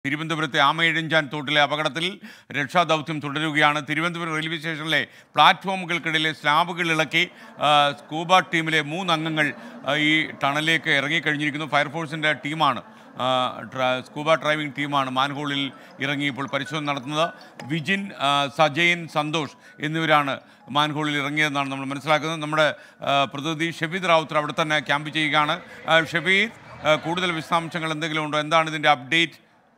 തിരുവനന്തപുരത്തെ ആമയിഴഞ്ചാൻ തോട്ടിലെ അപകടത്തിൽ രക്ഷാദൗത്യം തുടരുകയാണ് തിരുവനന്തപുരം റെയിൽവേ സ്റ്റേഷനിലെ പ്ലാറ്റ്ഫോമുകൾക്കിടയിലെ സ്ലാബുകൾ ഇളക്കി ആ, സ്കൂബ ടീമിലെ മൂന്ന് അംഗങ്ങൾ ആ, ഈ ടണലിലേക്ക് ഇറങ്ങിക്കഴിഞ്ഞിരിക്കുന്നു ഫയർഫോഴ്സിൻ്റെ ടീമാണ് ആ, ഡ്ര- സ്കൂബ ഡ്രൈവിംഗ് ടീമാണ് മാൻഹോളിൽ ഇറങ്ങി ഇപ്പോൾ പരിശോധന നടത്തുന്നത് വിജിൻ ആ, സജയൻ സന്തോഷ് എന്നിവരാണ് മാൻഹോളിൽ ഇറങ്ങിയതെന്നാണ് നമ്മൾ മനസ്സിലാക്കുന്നത് നമ്മുടെ ആ, പ്രതിനിധി ഷെബീദ് റാവുത്തർ അവിടെ തന്നെ ക്യാമ്പ് ചെയ്യുകയാണ് ആ, ഷെബീദ് ആ, കൂടുതൽ വിശദാംശങ്ങൾ എന്തെങ്കിലും ഉണ്ടോ എന്താണ് ഇതിൻ്റെ അപ്ഡേറ്റ്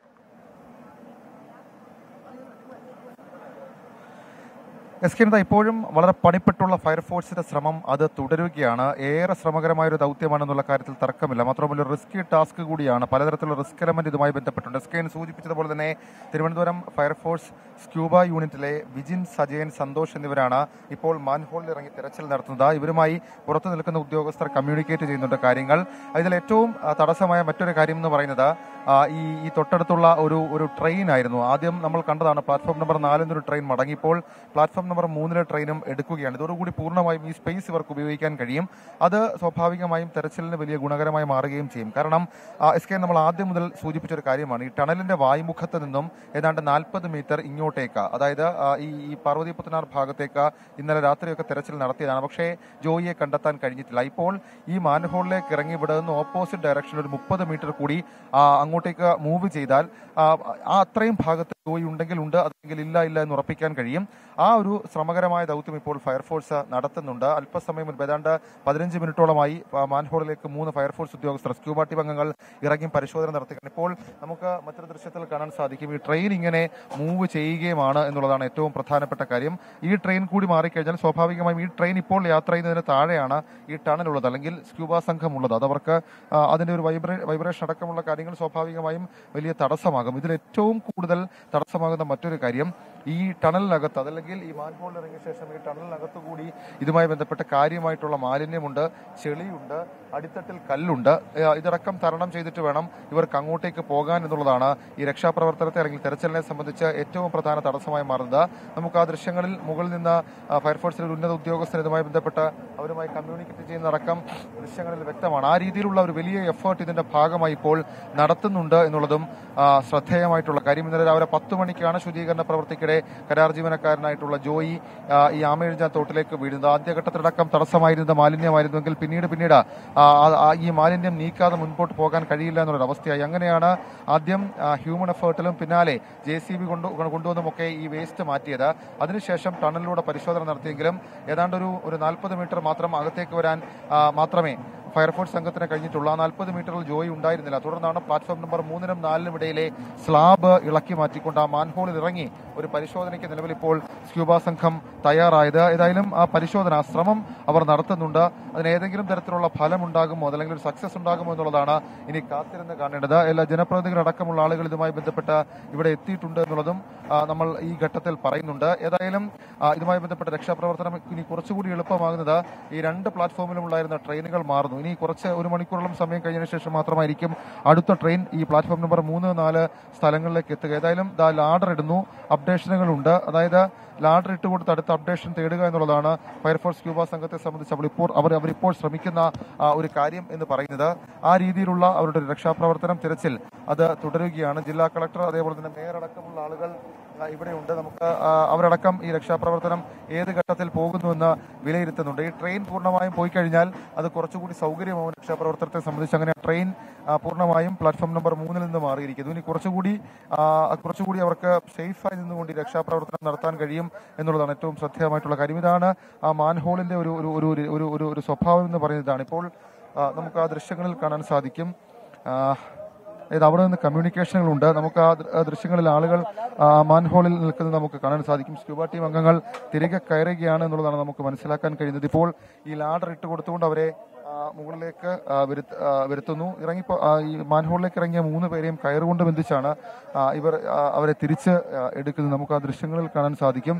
എസ് കെ ഇപ്പോഴും വളരെ പണിപ്പെട്ടുള്ള ഫയർഫോഴ്സിന്റെ ശ്രമം അത് തുടരുകയാണ് ഏറെ ശ്രമകരമായ ഒരു ദൗത്യമാണെന്നുള്ള കാര്യത്തിൽ തർക്കമില്ല മാത്രമല്ല റിസ്കി ടാസ്ക് കൂടിയാണ് പലതരത്തിലുള്ള റിസ്ക് എലമെന്റ് ഇതുമായി ബന്ധപ്പെട്ടുണ്ട് എസ് കെ സൂചിപ്പിച്ചതുപോലെ തന്നെ തിരുവനന്തപുരം ഫയർഫോഴ്സ് സ്ക്യൂബ യൂണിറ്റിലെ വിജിൻ സജയൻ സന്തോഷ് എന്നിവരാണ് ഇപ്പോൾ മാൻഹോളിൽ ഇറങ്ങി തെരച്ചിൽ നടത്തുന്നത് ഇവരുമായി പുറത്തു നിൽക്കുന്ന ഉദ്യോഗസ്ഥർ കമ്മ്യൂണിക്കേറ്റ് ചെയ്യുന്നുണ്ട് കാര്യങ്ങൾ ഇതിൽ ഏറ്റവും ആ, തടസ്സമായ മറ്റൊരു കാര്യം എന്ന് പറയുന്നത് ആ, ഈ ഈ തൊട്ടടുത്തുള്ള ഒരു ഒരു ട്രെയിൻ ആയിരുന്നു ആദ്യം നമ്മൾ കണ്ടതാണ് പ്ലാറ്റ്ഫോം നമ്പർ നാലിൽ ഒരു ട്രെയിൻ മടങ്ങിയപ്പോൾ പ്ലാറ്റ്ഫോം നമ്പർ മൂന്നിലെ ട്രെയിനും എടുക്കുകയാണ് ഇതോടുകൂടി പൂർണ്ണമായും ഈ സ്പേസ് ഇവർക്ക് ഉപയോഗിക്കാൻ കഴിയും അത് സ്വാഭാവികമായും തെരച്ചിലിന് വലിയ ഗുണകരമായി മാറുകയും ചെയ്യും കാരണം എസ് കെ നമ്മൾ ആദ്യം മുതൽ സൂചിപ്പിച്ച ഒരു കാര്യമാണ് ഈ ടണലിന്റെ വായുമുഖത്ത് നിന്നും ഏതാണ്ട് നാൽപ്പത് മീറ്റർ ഇങ്ങോട്ടേക്ക് അതായത് ആ, ഈ ഈ പാർവതി പുത്തനാർ ഭാഗത്തേക്ക് ഇന്നലെ രാത്രിയൊക്കെ തെരച്ചിൽ നടത്തിയതാണ് പക്ഷേ ജോയിയെ കണ്ടെത്താൻ കഴിഞ്ഞിട്ടില്ല ഇപ്പോൾ ഈ മാൻഹോളിലേക്ക് ഇറങ്ങി ഇവിടെ നിന്ന് ഓപ്പോസിറ്റ് ഡയറക്ഷനിൽ ഒരു മുപ്പത് മീറ്റർ കൂടി ആ, അങ്ങോട്ടേക്ക് മൂവ് ചെയ്താൽ ആ ആ അത്രയും ഭാഗത്ത് ജോയി ഉണ്ടെങ്കിൽ ഉണ്ട് അല്ലെങ്കിൽ ഇല്ല ഇല്ല എന്ന് ഉറപ്പിക്കാൻ കഴിയും ആ ഒരു ശ്രമകരമായ ദൗത്യം ഇപ്പോൾ ഫയർഫോഴ്സ് നടത്തുന്നുണ്ട് അല്പസമയം മുൻപ് ഏതാണ്ട് പതിനഞ്ച് മിനിറ്റോളമായി ആ, മാൻഹോളിലേക്ക് മൂന്ന് ഫയർഫോഴ്സ് ഉദ്യോഗസ്ഥർ സ്ക്യൂബ ടീം അംഗങ്ങൾ ഇറങ്ങി പരിശോധന നടത്തുകയാണ് ഇപ്പോൾ നമുക്ക് മറ്റൊരു ദൃശ്യത്തിൽ കാണാൻ സാധിക്കും ഈ ട്രെയിൻ ഇങ്ങനെ മൂവ് ചെയ്യുകയുമാണ് എന്നുള്ളതാണ് ഏറ്റവും പ്രധാനപ്പെട്ട കാര്യം ഈ ട്രെയിൻ കൂടി മാറിക്കഴിഞ്ഞാൽ സ്വാഭാവികമായും ഈ ട്രെയിൻ ഇപ്പോൾ യാത്ര ചെയ്യുന്നതിന് താഴെയാണ് ഈ ടണൽ ഉള്ളത് അല്ലെങ്കിൽ സ്ക്യൂബ സംഘം ഉള്ളത് അത് അവർക്ക് ആ, അതിന്റെ ഒരു വൈബ്രേ വൈബ്രേഷൻ അടക്കമുള്ള കാര്യങ്ങൾ സ്വാഭാവികമായും വലിയ തടസ്സമാകും ഇതിൽ ഏറ്റവും കൂടുതൽ തടസ്സമാകുന്ന മറ്റൊരു കാര്യം ഈ ടണലിനകത്ത് അതല്ലെങ്കിൽ ഈ മാൻഹോളിൽ ഇറങ്ങിയ ശേഷം ഈ ടണലിനകത്ത് കൂടി ഇതുമായി ബന്ധപ്പെട്ട കാര്യമായിട്ടുള്ള മാലിന്യമുണ്ട് ചെളിയുണ്ട് അടിത്തട്ടിൽ കല്ലുണ്ട് ഏ, ഇതടക്കം തരണം ചെയ്തിട്ട് വേണം ഇവർക്ക് അങ്ങോട്ടേക്ക് പോകാൻ എന്നുള്ളതാണ് ഈ രക്ഷാപ്രവർത്തനത്തെ അല്ലെങ്കിൽ തെരച്ചിലിനെ സംബന്ധിച്ച് ഏറ്റവും പ്രധാന തടസ്സമായി മാറുന്നത് നമുക്ക് ആ ദൃശ്യങ്ങളിൽ മുകളിൽ നിന്ന് ആ, ഫയർഫോഴ്സിലെ ഒരു ഉന്നത ഉദ്യോഗസ്ഥർ ഇതുമായി ബന്ധപ്പെട്ട് അവരുമായി കമ്മ്യൂണിക്കേറ്റ് ചെയ്യുന്നതടക്കം ദൃശ്യങ്ങളിൽ വ്യക്തമാണ് ആ രീതിയിലുള്ള ഒരു വലിയ എഫേർട്ട് ഇതിന്റെ ഭാഗമായി ഇപ്പോൾ നടത്തുന്നുണ്ട് എന്നുള്ളതും ആ, ശ്രദ്ധേയമായിട്ടുള്ള കാര്യം ഇന്നലെ രാവിലെ പത്ത് മണിക്കാണ് ശുചീകരണ പ്രവർത്തിക്കിടെ കരാർ ജീവനക്കാരനായിട്ടുള്ള ജോയി ആ, ഈ ആമയിഴഞ്ചാൻ തോട്ടിലേക്ക് വീഴുന്നത് ആദ്യഘട്ടത്തിലടക്കം തടസ്സമായിരുന്നത് മാലിന്യമായിരുന്നുവെങ്കിൽ പിന്നീട് പിന്നീട് ആ, ആ- ആ ഈ മാലിന്യം നീക്കാതെ മുൻപോട്ട് പോകാൻ കഴിയില്ല എന്നുള്ളൊരു അവസ്ഥയായി അങ്ങനെയാണ് ആദ്യം ആ, ഹ്യൂമൻ എഫേർട്ടിലും പിന്നാലെ ജെ സി ബി കൊണ്ടു കൊണ്ടുവന്നുമൊക്കെ ഈ വേസ്റ്റ് മാറ്റിയത് അതിനുശേഷം ടണലിലൂടെ പരിശോധന നടത്തിയെങ്കിലും ഏതാണ്ട് ഒരു ഒരു നാൽപ്പത് മീറ്റർ മാത്രം അകത്തേക്ക് വരാൻ ആ, മാത്രമേ ഫയർഫോഴ്സ് സംഘത്തിന് കഴിഞ്ഞിട്ടുള്ള നാൽപ്പത് മീറ്ററിൽ ജോയി ഉണ്ടായിരുന്നില്ല തുടർന്നാണ് പ്ലാറ്റ്ഫോം നമ്പർ മൂന്നിനും നാലിനും ഇടയിലെ സ്ലാബ് ഇളക്കി മാറ്റിക്കൊണ്ട് ആ മാൻഹോളിൽ ഇറങ്ങി ഒരു പരിശോധനയ്ക്ക് നിലവിൽ ഇപ്പോൾ സ്ക്യൂബ സംഘം തയ്യാറായത് ഏതായാലും ആ പരിശോധന ആ ശ്രമം അവർ നടത്തുന്നുണ്ട് അതിന് ഏതെങ്കിലും തരത്തിലുള്ള ഫലം ഉണ്ടാകുമോ അതല്ലെങ്കിൽ ഒരു സക്സസ് ഉണ്ടാകുമോ എന്നുള്ളതാണ് ഇനി കാത്തിരുന്ന് കാണേണ്ടത് എല്ലാ ജനപ്രതിനിധികളടക്കമുള്ള ആളുകൾ ഇതുമായി ബന്ധപ്പെട്ട് ഇവിടെ എത്തിയിട്ടുണ്ട് എന്നുള്ളതും ആ, നമ്മൾ ഈ ഘട്ടത്തിൽ പറയുന്നുണ്ട് ഏതായാലും ആ, ഇതുമായി ബന്ധപ്പെട്ട രക്ഷാപ്രവർത്തനം ഇനി കുറച്ചുകൂടി എളുപ്പമാകുന്നത് ഈ രണ്ട് പ്ലാറ്റ്ഫോമിലും ഉണ്ടായിരുന്ന ട്രെയിനുകൾ മാറുന്നു ഇനി കുറച്ച് ഒരു മണിക്കൂറോളം സമയം കഴിഞ്ഞതിന് ശേഷം മാത്രമായിരിക്കും അടുത്ത ട്രെയിൻ ഈ പ്ലാറ്റ്ഫോം നമ്പർ മൂന്ന് നാല് സ്ഥലങ്ങളിലേക്ക് എത്തുക ഏതായാലും ദാ ലാഡർ ഇടുന്നു അപ്ഡേഷനുകളുണ്ട് അതായത് ലാഡർ ഇട്ട് കൊടുത്ത് അടുത്ത അപ്ഡേഷൻ തേടുക എന്നുള്ളതാണ് ഫയർഫോഴ്സ് ക്യൂബ സംഘത്തെ സംബന്ധിച്ച് അവർ ഇപ്പോൾ അവർ അവരിപ്പോൾ ശ്രമിക്കുന്ന ആ, ഒരു കാര്യം എന്ന് പറയുന്നത് ആ രീതിയിലുള്ള അവരുടെ ഒരു രക്ഷാപ്രവർത്തനം തിരച്ചിൽ അത് തുടരുകയാണ് ജില്ലാ കളക്ടർ അതേപോലെ തന്നെ മേയർ അടക്കമുള്ള ആളുകൾ ആ, ഇവിടെയുണ്ട് നമുക്ക് ആ, അവരടക്കം ഈ രക്ഷാപ്രവർത്തനം ഏത് ഘട്ടത്തിൽ പോകുന്നുവെന്ന് വിലയിരുത്തുന്നുണ്ട് ഈ ട്രെയിൻ പൂർണ്ണമായും പോയി കഴിഞ്ഞാൽ അത് കുറച്ചുകൂടി സൗകര്യമാവും രക്ഷാപ്രവർത്തനത്തെ സംബന്ധിച്ച് അങ്ങനെ ട്രെയിൻ ആ, പൂർണ്ണമായും പ്ലാറ്റ്ഫോം നമ്പർ മൂന്നിൽ നിന്ന് മാറിയിരിക്കുന്നു ഇനി കുറച്ചുകൂടി ആ, കുറച്ചുകൂടി അവർക്ക് സേഫായി നിന്നുകൊണ്ട് ഈ രക്ഷാപ്രവർത്തനം നടത്താൻ കഴിയും എന്നുള്ളതാണ് ഏറ്റവും ശ്രദ്ധേയമായിട്ടുള്ള കാര്യം ഇതാണ് ആ മാൻഹോളിന്റെ ഒരു ഒരു ഒരു ഒരു- ഒരു ഒരു ഒരു സ്വഭാവം എന്ന് പറയുന്നതാണ് ഇപ്പോൾ ആ, നമുക്ക് ആ ദൃശ്യങ്ങളിൽ കാണാൻ സാധിക്കും ആ, അതായത് അവിടെ നിന്ന് കമ്മ്യൂണിക്കേഷനുകളുണ്ട് നമുക്ക് ആ ദൃ- ആ ദൃശ്യങ്ങളിൽ ആളുകൾ ആ മാൻഹോളിൽ നിൽക്കുന്നത് നമുക്ക് കാണാൻ സാധിക്കും സ്ക്യൂബ ടീം അംഗങ്ങൾ തിരികെ കയറുകയാണ് എന്നുള്ളതാണ് നമുക്ക് മനസ്സിലാക്കാൻ കഴിയുന്നത് ഇപ്പോൾ ഈ ലാഡർ ഇട്ട് കൊടുത്തുകൊണ്ട് അവരെ ആ, മുകളിലേക്ക് ആ, വരുത്ത- ആ, വരുത്തുന്നു ഇറങ്ങിപ്പോ ആ, ഈ മാൻഹോളിലേക്ക് ഇറങ്ങിയ മൂന്ന് പേരെയും കയറുകൊണ്ട് ബന്ധിച്ചാണ് ആ, ഇവർ ആ, അവരെ തിരിച്ച് ആ, എടുക്കുന്നത് നമുക്ക് ആ ദൃശ്യങ്ങളിൽ കാണാൻ സാധിക്കും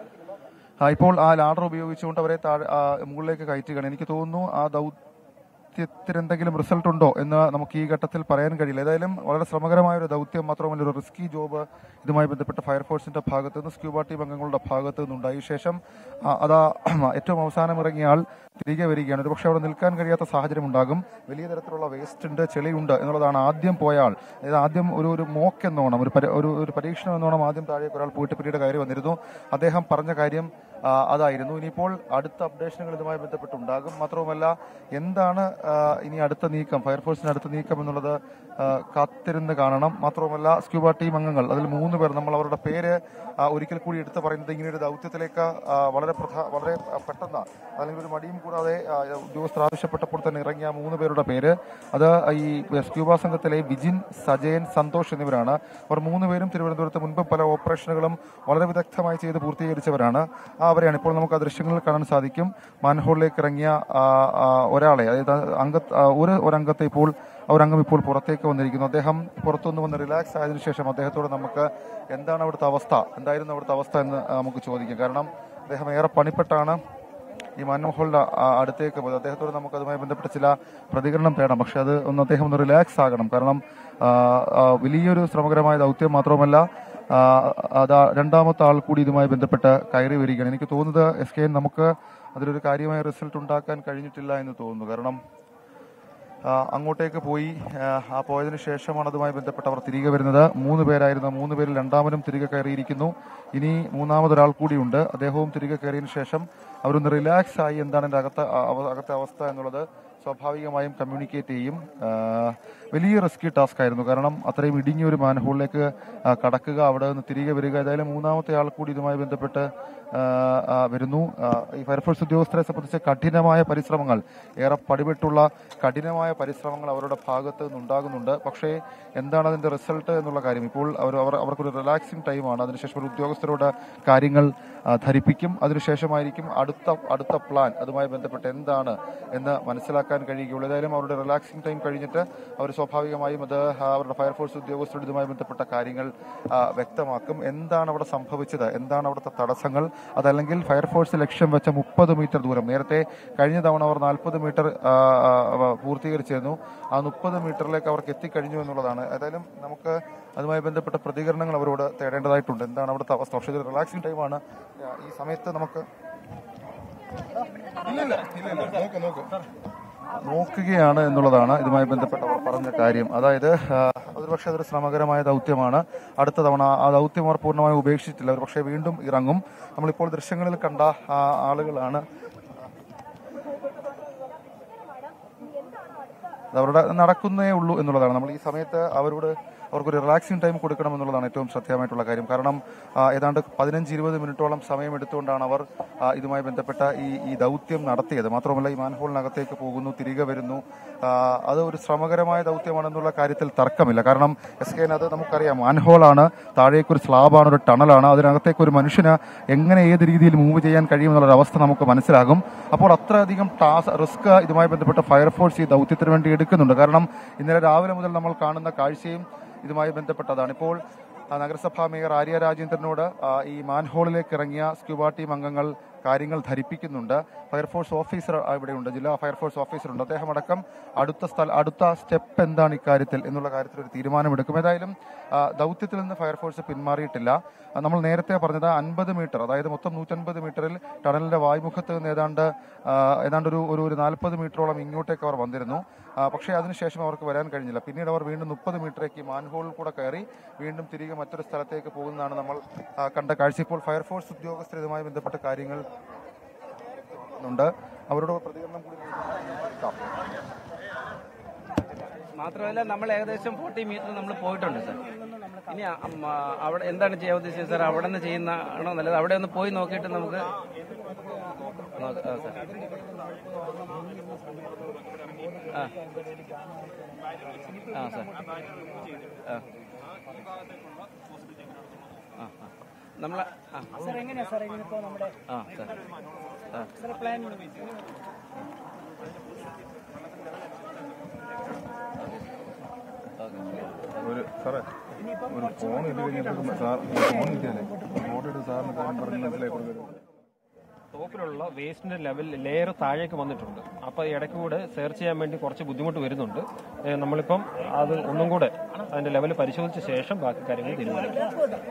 ആ, ഇപ്പോൾ ആ ലാഡർ ഉപയോഗിച്ചുകൊണ്ട് അവരെ താഴെ ആ, മുകളിലേക്ക് കയറ്റുകയാണ് എനിക്ക് തോന്നുന്നു ആ ദൗത്യം ദൗത്യത്തിന് എന്തെങ്കിലും റിസൾട്ട് ഉണ്ടോ എന്ന് നമുക്ക് ഈ ഘട്ടത്തിൽ പറയാൻ കഴിയില്ല ഏതായാലും വളരെ ശ്രമകരമായ ഒരു ദൗത്യം മാത്രമല്ല ഒരു റിസ്കി ജോബ് ഇതുമായി ബന്ധപ്പെട്ട ഫയർഫോഴ്സിന്റെ ഭാഗത്ത് നിന്ന് സ്ക്യൂബ ടീം അംഗങ്ങളുടെ ഭാഗത്ത് നിന്നുണ്ടായി ശേഷം ആ, അതാ ഏറ്റവും അവസാനം ഇറങ്ങിയ ആൾ തിരികെ വരികയാണ് ഒരുപക്ഷെ അവിടെ നിൽക്കാൻ കഴിയാത്ത സാഹചര്യം ഉണ്ടാകും വലിയ തരത്തിലുള്ള വേസ്റ്റ് ഉണ്ട് ചെളിയുണ്ട് എന്നുള്ളതാണ് ആദ്യം പോയ ആൾ അതായത് ആദ്യം ഒരു ഒരു മോക്ക് എന്നോണം ഒരു പരി- ഒരു ഒരു പരീക്ഷണം എന്നോണം ആദ്യം താഴേക്ക് ഒരാൾ പോയിട്ട് പിന്നീട് കയറി വന്നിരുന്നു അദ്ദേഹം പറഞ്ഞ കാര്യം ആ, അതായിരുന്നു ഇനിയിപ്പോൾ അടുത്ത അപ്ഡേഷനുകൾ ഇതുമായി ബന്ധപ്പെട്ടുണ്ടാകും മാത്രവുമല്ല എന്താണ് ആ, ഇനി അടുത്ത നീക്കം ഫയർഫോഴ്സിന്റെ അടുത്ത നീക്കം എന്നുള്ളത് ആ, കാത്തിരുന്ന് കാണണം മാത്രവുമല്ല സ്ക്യൂബ ടീം അംഗങ്ങൾ അതിൽ മൂന്ന് പേർ നമ്മൾ അവരുടെ പേര് ആ, ഒരിക്കൽ കൂടി എടുത്തു പറയുന്നത് ഇങ്ങനെ ഒരു ദൗത്യത്തിലേക്ക് ആ, വളരെ പ്രധാ വളരെ ആ, പെട്ടെന്ന് അല്ലെങ്കിൽ ഒരു മടിയും കൂടാതെ ആ, ഉദ്യോഗസ്ഥർ ആവശ്യപ്പെട്ടപ്പോൾ തന്നെ ഇറങ്ങിയ ആ മൂന്ന് പേരുടെ പേര് അത് ഈ സ്ക്യൂബ സംഘത്തിലെ വിജിൻ സജയൻ സന്തോഷ് എന്നിവരാണ് അവർ മൂന്ന് പേരും തിരുവനന്തപുരത്ത് മുൻപ് പല ഓപ്പറേഷനുകളും വളരെ വിദഗ്ധമായി ചെയ്ത് പൂർത്തീകരിച്ചവരാണ് ആ അവരെയാണ് ഇപ്പോൾ നമുക്ക് ആ ദൃശ്യങ്ങളിൽ കാണാൻ സാധിക്കും മാൻഹോളിലേക്ക് ഇറങ്ങിയ ആ, ആ, ഒരാളെ അതായത് അംഗ ആ, ഒരു ഒരംഗത്തെ ഇപ്പോൾ ആ ഒരു അംഗം ഇപ്പോൾ പുറത്തേക്ക് വന്നിരിക്കുന്നു അദ്ദേഹം പുറത്തുനിന്ന് വന്ന് റിലാക്സ് ആയതിനു ശേഷം അദ്ദേഹത്തോട് നമുക്ക് എന്താണ് അവിടുത്തെ അവസ്ഥ എന്തായിരുന്നു അവിടുത്തെ അവസ്ഥ എന്ന് ആ, നമുക്ക് ചോദിക്കാം കാരണം അദ്ദേഹം ഏറെ പണിപ്പെട്ടാണ് ഈ മാൻഹോളിന്റെ അടുത്തേക്ക് പോയത് അദ്ദേഹത്തോട് നമുക്ക് അതുമായി ബന്ധപ്പെട്ട ചില പ്രതികരണം തേടാം പക്ഷെ അത് ഒന്ന് അദ്ദേഹം ഒന്ന് റിലാക്സ് ആകണം കാരണം ആ, ആ, വലിയൊരു ശ്രമകരമായ ദൗത്യം മാത്രമല്ല ആ, അതാ രണ്ടാമത്തെ ആൾ കൂടി ഇതുമായി ബന്ധപ്പെട്ട് കയറി വരികയാണ് എനിക്ക് തോന്നുന്നത് എസ് കെ നമുക്ക് അതിലൊരു കാര്യമായ റിസൾട്ട് ഉണ്ടാക്കാൻ കഴിഞ്ഞിട്ടില്ല എന്ന് തോന്നുന്നു കാരണം ആ, അങ്ങോട്ടേക്ക് പോയി ആ, ആ പോയതിനു ശേഷമാണ് അതുമായി ബന്ധപ്പെട്ട് അവർ തിരികെ വരുന്നത് മൂന്ന് പേരായിരുന്നു ആ മൂന്ന് പേരിൽ രണ്ടാമനും തിരികെ കയറിയിരിക്കുന്നു ഇനി മൂന്നാമതൊരാൾ കൂടിയുണ്ട് അദ്ദേഹവും തിരികെ കയറിയതിനു ശേഷം അവരൊന്ന് റിലാക്സ് ആയി എന്താണ് എൻ്റെ അകത്തെ ആ, അവ- അകത്തെ അവസ്ഥ എന്നുള്ളത് സ്വാഭാവികമായും കമ്മ്യൂണിക്കേറ്റ് ചെയ്യും ആ, വലിയ റിസ്കി ടാസ്ക് ആയിരുന്നു കാരണം അത്രയും ഇടുങ്ങിയ ഒരു മാൻഹോളിലേക്ക് ആ, കടക്കുക അവിടെ നിന്ന് തിരികെ വരിക ഏതായാലും മൂന്നാമത്തെ ആൾ കൂടി ഇതുമായി ബന്ധപ്പെട്ട് ആ, ആ, വരുന്നു ആ, ഈ ഫയർഫോഴ്സ് ഉദ്യോഗസ്ഥരെ സംബന്ധിച്ച് കഠിനമായ പരിശ്രമങ്ങൾ ഏറെ പടിപെട്ടുള്ള കഠിനമായ പരിശ്രമങ്ങൾ അവരുടെ ഭാഗത്ത് നിന്നുണ്ടാകുന്നുണ്ട് പക്ഷേ എന്താണ് അതിന്റെ റിസൾട്ട് എന്നുള്ള കാര്യം ഇപ്പോൾ അവർ അവർ അവർക്കൊരു റിലാക്സിംഗ് ടൈമാണ് അതിനുശേഷം ഒരു ഉദ്യോഗസ്ഥരോട് കാര്യങ്ങൾ ആ, ധരിപ്പിക്കും അതിനുശേഷമായിരിക്കും അടുത്ത അടുത്ത പ്ലാൻ അതുമായി ബന്ധപ്പെട്ട് എന്താണ് എന്ന് മനസ്സിലാക്കാൻ കഴിയുകയുള്ളൂ ഏതായാലും അവരുടെ റിലാക്സിംഗ് ടൈം കഴിഞ്ഞിട്ട് അവർ സ്വാഭാവികമായും അത് ആ, അവരുടെ ഫയർഫോഴ്സ് ഉദ്യോഗസ്ഥരുടെ ഇതുമായി ബന്ധപ്പെട്ട കാര്യങ്ങൾ ആ, വ്യക്തമാക്കും എന്താണ് അവിടെ സംഭവിച്ചത് എന്താണ് അവിടുത്തെ തടസ്സങ്ങൾ അതല്ലെങ്കിൽ ഫയർഫോഴ്സ് ലക്ഷ്യം വെച്ച മുപ്പത് മീറ്റർ ദൂരം നേരത്തെ കഴിഞ്ഞ തവണ അവർ നാൽപ്പത് മീറ്റർ ആ, ആ, പൂർത്തീകരിച്ചിരുന്നു ആ മുപ്പത് മീറ്ററിലേക്ക് അവർക്ക് എത്തിക്കഴിഞ്ഞു എന്നുള്ളതാണ് ഏതായാലും നമുക്ക് അതുമായി ബന്ധപ്പെട്ട പ്രതികരണങ്ങൾ അവരോട് തേടേണ്ടതായിട്ടുണ്ട് എന്താണ് അവിടുത്തെ അവസ്ഥ പക്ഷേ ഇത് റിലാക്സിംഗ് ടൈമാണ് ആ, ഈ സമയത്ത് നമുക്ക് ഇല്ലില്ല, ഇല്ലില്ല. നോക്ക്, നോക്ക്. നോക്കുകയാണ് എന്നുള്ളതാണ് ഇതുമായി ബന്ധപ്പെട്ട് അവർ പറഞ്ഞ കാര്യം അതായത് ആ, ഒരുപക്ഷെ അതൊരു ശ്രമകരമായ ദൗത്യമാണ് അടുത്ത തവണ ആ ദൗത്യം അവർ പൂർണ്ണമായും ഉപേക്ഷിച്ചിട്ടില്ല ഒരു പക്ഷേ വീണ്ടും ഇറങ്ങും നമ്മളിപ്പോൾ ദൃശ്യങ്ങളിൽ കണ്ട ആ ആളുകളാണ് അത് അവരുടെ നടക്കുന്നേ ഉള്ളൂ എന്നുള്ളതാണ് നമ്മൾ ഈ സമയത്ത് അവരോട് അവർക്കൊരു റിലാക്സിംഗ് ടൈം കൊടുക്കണം എന്നുള്ളതാണ് ഏറ്റവും ശ്രദ്ധേയമായിട്ടുള്ള കാര്യം കാരണം ആ, ഏതാണ്ട് പതിനഞ്ച് ഇരുപത് മിനിറ്റോളം സമയം എടുത്തുകൊണ്ടാണ് അവർ ആ, ഇതുമായി ബന്ധപ്പെട്ട ഈ ഈ ദൗത്യം നടത്തിയത് മാത്രമല്ല ഈ മാൻഹോളിനകത്തേക്ക് പോകുന്നു തിരികെ വരുന്നു ആ, അത് ഒരു ശ്രമകരമായ ദൗത്യമാണെന്നുള്ള കാര്യത്തിൽ തർക്കമില്ല കാരണം എസ് കെ അത് നമുക്കറിയാം മാൻഹോളാണ് താഴേക്കൊരു സ്ലാബാണ് ഒരു ടണലാണ് അതിനകത്തേക്ക് ഒരു മനുഷ്യന് എങ്ങനെ ഏത് രീതിയിൽ മൂവ് ചെയ്യാൻ കഴിയും എന്നുള്ള അവസ്ഥ നമുക്ക് മനസ്സിലാകും അപ്പോൾ അത്രയധികം ടാസ് റിസ്ക് ഇതുമായി ബന്ധപ്പെട്ട ഫയർഫോഴ്സ് ഈ ദൗത്യത്തിന് വേണ്ടി എടുക്കുന്നുണ്ട് കാരണം ഇന്നലെ രാവിലെ മുതൽ നമ്മൾ കാണുന്ന കാഴ്ചയും ഇതുമായി ബന്ധപ്പെട്ടതാണ് ഇപ്പോൾ ആ, നഗരസഭാ മേയർ ആര്യ രാജേന്ദ്രനോട് ആ, ഈ മാൻഹോളിലേക്ക് ഇറങ്ങിയ സ്ക്യൂബ ടീം അംഗങ്ങൾ കാര്യങ്ങൾ ധരിപ്പിക്കുന്നുണ്ട് ഫയർഫോഴ്സ് ഓഫീസർ ഇവിടെയുണ്ട് ജില്ലാ ഫയർഫോഴ്സ് ഓഫീസർ ഉണ്ട് അദ്ദേഹം അടക്കം അടുത്ത സ്ഥല അടുത്ത സ്റ്റെപ്പ് എന്താണ് ഇക്കാര്യത്തിൽ എന്നുള്ള കാര്യത്തിൽ ഒരു തീരുമാനമെടുക്കും ഏതായാലും ആ, ദൗത്യത്തിൽ നിന്ന് ഫയർഫോഴ്സ് പിന്മാറിയിട്ടില്ല ആ, നമ്മൾ നേരത്തെ പറഞ്ഞത് അൻപത് മീറ്റർ അതായത് മൊത്തം നൂറ്റൻപത് മീറ്ററിൽ ടണലിന്റെ വായ്മുഖത്ത് നിന്ന് ഏതാണ്ട് ആ, ഏതാണ്ട് ഒരു ഒരു ഒരു നാൽപ്പത് മീറ്ററോളം ഇങ്ങോട്ടേക്ക് അവർ വന്നിരുന്നു ആ, പക്ഷേ അതിനുശേഷം അവർക്ക് വരാൻ കഴിഞ്ഞില്ല പിന്നീട് അവർ വീണ്ടും മുപ്പത് മീറ്ററേക്ക് മാൻഹോളിൽ കൂടെ കയറി വീണ്ടും തിരികെ മറ്റൊരു സ്ഥലത്തേക്ക് പോകുന്നതാണ് നമ്മൾ ആ, കണ്ട കാഴ്ച ഇപ്പോൾ ഫയർഫോഴ്സ് ഉദ്യോഗസ്ഥർ ഇതുമായി ബന്ധപ്പെട്ട കാര്യങ്ങൾ ഉണ്ട് അവരുടെ പ്രതികരണം കൂടി നമുക്ക് കേൾക്കാം. മാത്രമല്ല നമ്മൾ ഏകദേശം ഫോർട്ടി മീറ്റർ നമ്മൾ പോയിട്ടുണ്ട് സാർ ഇനി അ- അം, ആ, അവിടെ എന്താണ് ചെയ്യാൻ ഉദ്ദേശിച്ചത് സാർ അവിടെ നിന്ന് ചെയ്യുന്ന ആണോ നല്ലത് അവിടെ ഒന്ന് പോയി നോക്കിയിട്ട് നമുക്ക് നോക്ക- ആ, സാർ ആ ആ സാർ ആ ആ ആ നമ്മൾ ആ സാർ എങ്ങനെയാ സാർ ഇനിയിപ്പോ നമ്മുടെ ആ സാർ ആ സാർ പ്ലാൻ ഒരു സാറേ ഒരു ഫോൺ ഇട്ട് കഴിഞ്ഞപ്പോൾ സാർ ഫോൺ കിട്ടിയാലേ ഫോട്ടോ എടുത്ത് സാറിന് കാര്യം പറഞ്ഞ് മനസ്സിലാക്കി കൊടുക്കരുത് ടോപ്പിലുള്ള വേസ്റ്റിന്റെ ലെവൽ ലെയർ താഴേക്ക് വന്നിട്ടുണ്ട് അപ്പോൾ ഇടയ്ക്ക് കൂടെ സെർച്ച് ചെയ്യാൻ വേണ്ടി കുറച്ച് ബുദ്ധിമുട്ട് വരുന്നുണ്ട് ഏ, നമ്മളിപ്പം അത് ഒന്നും കൂടെ അതിന്റെ ലെവൽ പരിശോധിച്ച ശേഷം ബാക്കി കാര്യങ്ങൾ തീരുമാനിക്കും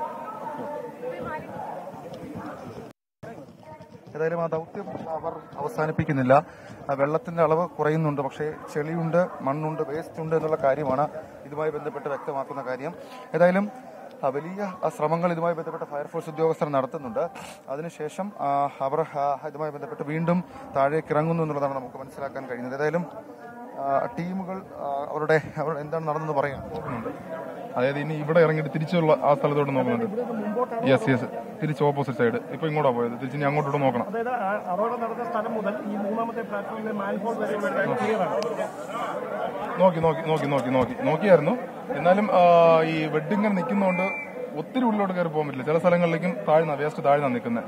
ഏതായാലും ആ ദൗത്യം അവർ അവസാനിപ്പിക്കുന്നില്ല ആ വെള്ളത്തിന്റെ അളവ് കുറയുന്നുണ്ട് പക്ഷേ ചെളിയുണ്ട് മണ്ണുണ്ട് വേസ്റ്റ് ഉണ്ട് എന്നുള്ള കാര്യമാണ് ഇതുമായി ബന്ധപ്പെട്ട് വ്യക്തമാക്കുന്ന കാര്യം ഏതായാലും ആ, വലിയ ആ, ശ്രമങ്ങൾ ഇതുമായി ബന്ധപ്പെട്ട ഫയർഫോഴ്സ് ഉദ്യോഗസ്ഥർ നടത്തുന്നുണ്ട് അതിനുശേഷം ആ, അവർ ആ, ഇതുമായി ബന്ധപ്പെട്ട് വീണ്ടും താഴേക്ക് ഇറങ്ങുന്നു എന്നുള്ളതാണ് നമുക്ക് മനസ്സിലാക്കാൻ കഴിയുന്നത് ഏതായാലും ആ, ടീമുകൾ ആ, അവരുടെ അവർ എന്താണ് നടന്നെന്ന് പറയാം അതായത് ഇനി ഇവിടെ ഇറങ്ങിയിട്ട് തിരിച്ചുള്ള ആ സ്ഥലത്തോട്ട് നോക്കുന്നുണ്ട് യെസ് യെസ് തിരിച്ച് ഓപ്പോസിറ്റ് സൈഡ് ഇപ്പൊ ഇങ്ങോട്ടാ പോയത് തിരിച്ച് ഇനി അങ്ങോട്ടോട്ട് നോക്കണം അതായത് ആ അപകടം നടന്ന സ്ഥലം മുതൽ ഈ മൂന്നാമത്തെ പ്ലാറ്റ്ഫോമിലെ മാൻഹോൾ വരെ ക്ലിയർ ആണ് നോക്കി നോക്കി നോക്കി നോക്കി നോക്കി നോക്കിയായിരുന്നു എന്നാലും ആ, ഈ വെഡിങ്ങനെ നിൽക്കുന്നതുകൊണ്ട് ഒത്തിരി ഉള്ളിലോട്ട് കയറി പോകാൻ പറ്റില്ല ചില സ്ഥലങ്ങളിലേക്കും താഴ്ന്ന വേസ്റ്റ് താഴ്ന്ന നിൽക്കുന്നത്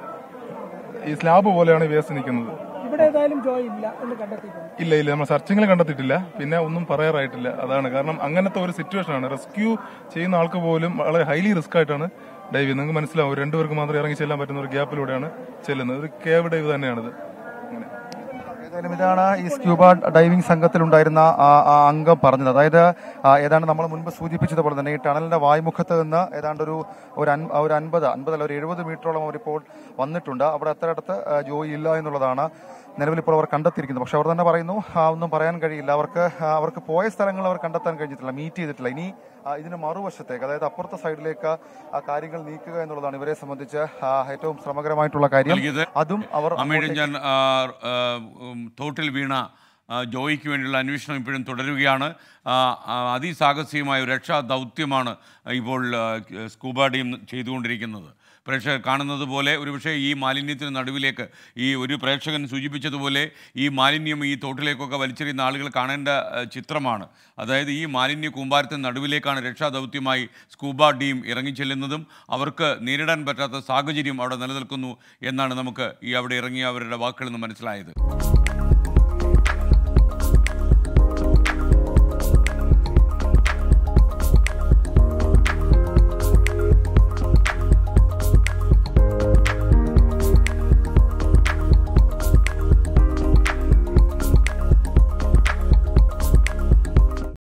ഈ സ്ലാബ് പോലെയാണ് ഈ വേസ്റ്റ് നിൽക്കുന്നത് ഇവിടെ ഏതായാലും ജോയ് ഇല്ല എന്ന് കണ്ടെത്തിയിട്ടുണ്ട് ഇല്ല ഇല്ല നമ്മൾ സെർച്ചിങ്ങിൽ കണ്ടെത്തിയിട്ടില്ല പിന്നെ ഒന്നും പറയാറായിട്ടില്ല അതാണ് കാരണം അങ്ങനത്തെ ഒരു സിറ്റുവേഷൻ ആണ് റെസ്ക്യൂ ചെയ്യുന്ന ആൾക്ക് പോലും വളരെ ഹൈലി റിസ്ക് ആയിട്ടാണ് ഡൈവ് ചെയ്യുന്നത് നിങ്ങൾക്ക് മനസ്സിലാവും ഒരു രണ്ടുപേർക്ക് മാത്രം ഇറങ്ങി ചെല്ലാൻ പറ്റുന്ന ഒരു ഗ്യാപ്പിലൂടെയാണ് ചെല്ലുന്നത് ഒരു കേവ് ഡൈവ് തന്നെയാണിത് അങ്ങനെ ഏതായാലും ഇതാണ് ഈ സ്ക്യൂബ ഡൈവിംഗ് സംഘത്തിലുണ്ടായിരുന്ന ആ ആ അംഗം പറഞ്ഞത് അതായത് ആ, ഏതാണ്ട് നമ്മൾ മുൻപ് സൂചിപ്പിച്ചതുപോലെ തന്നെ ഈ ടണലിന്റെ വായ്മുഖത്ത് നിന്ന് ഏതാണ്ട് ഒരു ഒരു അൻ- ഒരു അൻപത് അൻപതല്ല ഒരു എഴുപത് മീറ്ററോളം അവരിപ്പോൾ വന്നിട്ടുണ്ട് അവിടെ അത്രയടുത്ത് ആ, ജോയി ഇല്ല എന്നുള്ളതാണ് നിലവിൽ ഇപ്പോൾ അവർ കണ്ടെത്തിയിരിക്കുന്നത് പക്ഷെ അവർ തന്നെ പറയുന്നു ആ, ഒന്നും പറയാൻ കഴിയില്ല അവർക്ക് ആ, അവർക്ക് പോയ സ്ഥലങ്ങൾ അവർ കണ്ടെത്താൻ കഴിഞ്ഞിട്ടില്ല മീറ്റ് ചെയ്തിട്ടില്ല ഇനി ആ, ഇതിന് മറുവശത്തേക്ക് അതായത് അപ്പുറത്തെ സൈഡിലേക്ക് ആ കാര്യങ്ങൾ നീക്കുക എന്നുള്ളതാണ് ഇവരെ സംബന്ധിച്ച് ആ, ഏറ്റവും ശ്രമകരമായിട്ടുള്ള കാര്യം നൽകിയത് അതും അവർ അമീഴഞ്ചാൻ തോട്ടിൽ വീണ ആ, ജോയിക്ക് വേണ്ടിയുള്ള അന്വേഷണം ഇപ്പോഴും തുടരുകയാണ് ആ, ആ, അതിസാഹസികമായ ഒരു രക്ഷാ ദൗത്യമാണ് ഇപ്പോൾ ആ, സ്കൂബ ടീം ചെയ്തുകൊണ്ടിരിക്കുന്നത് പ്രേക്ഷകർ കാണുന്നത് പോലെ ഒരുപക്ഷെ ഈ മാലിന്യത്തിന് നടുവിലേക്ക് ഈ ഒരു പ്രേക്ഷകൻ സൂചിപ്പിച്ചതുപോലെ ഈ മാലിന്യം ഈ തോട്ടിലേക്കൊക്കെ വലിച്ചെറിയുന്ന ആളുകൾ കാണേണ്ട ആ, ചിത്രമാണ് അതായത് ഈ മാലിന്യ കൂമ്പാരത്തിന് നടുവിലേക്കാണ് രക്ഷാ ദൗത്യമായി സ്കൂബ ടീം ഇറങ്ങിച്ചെല്ലുന്നതും അവർക്ക് നേരിടാൻ പറ്റാത്ത സാഹചര്യം അവിടെ നിലനിൽക്കുന്നു എന്നാണ് നമുക്ക് ഈ അവിടെ ഇറങ്ങിയ അവരുടെ വാക്കുകളിൽ നിന്ന് മനസ്സിലായത്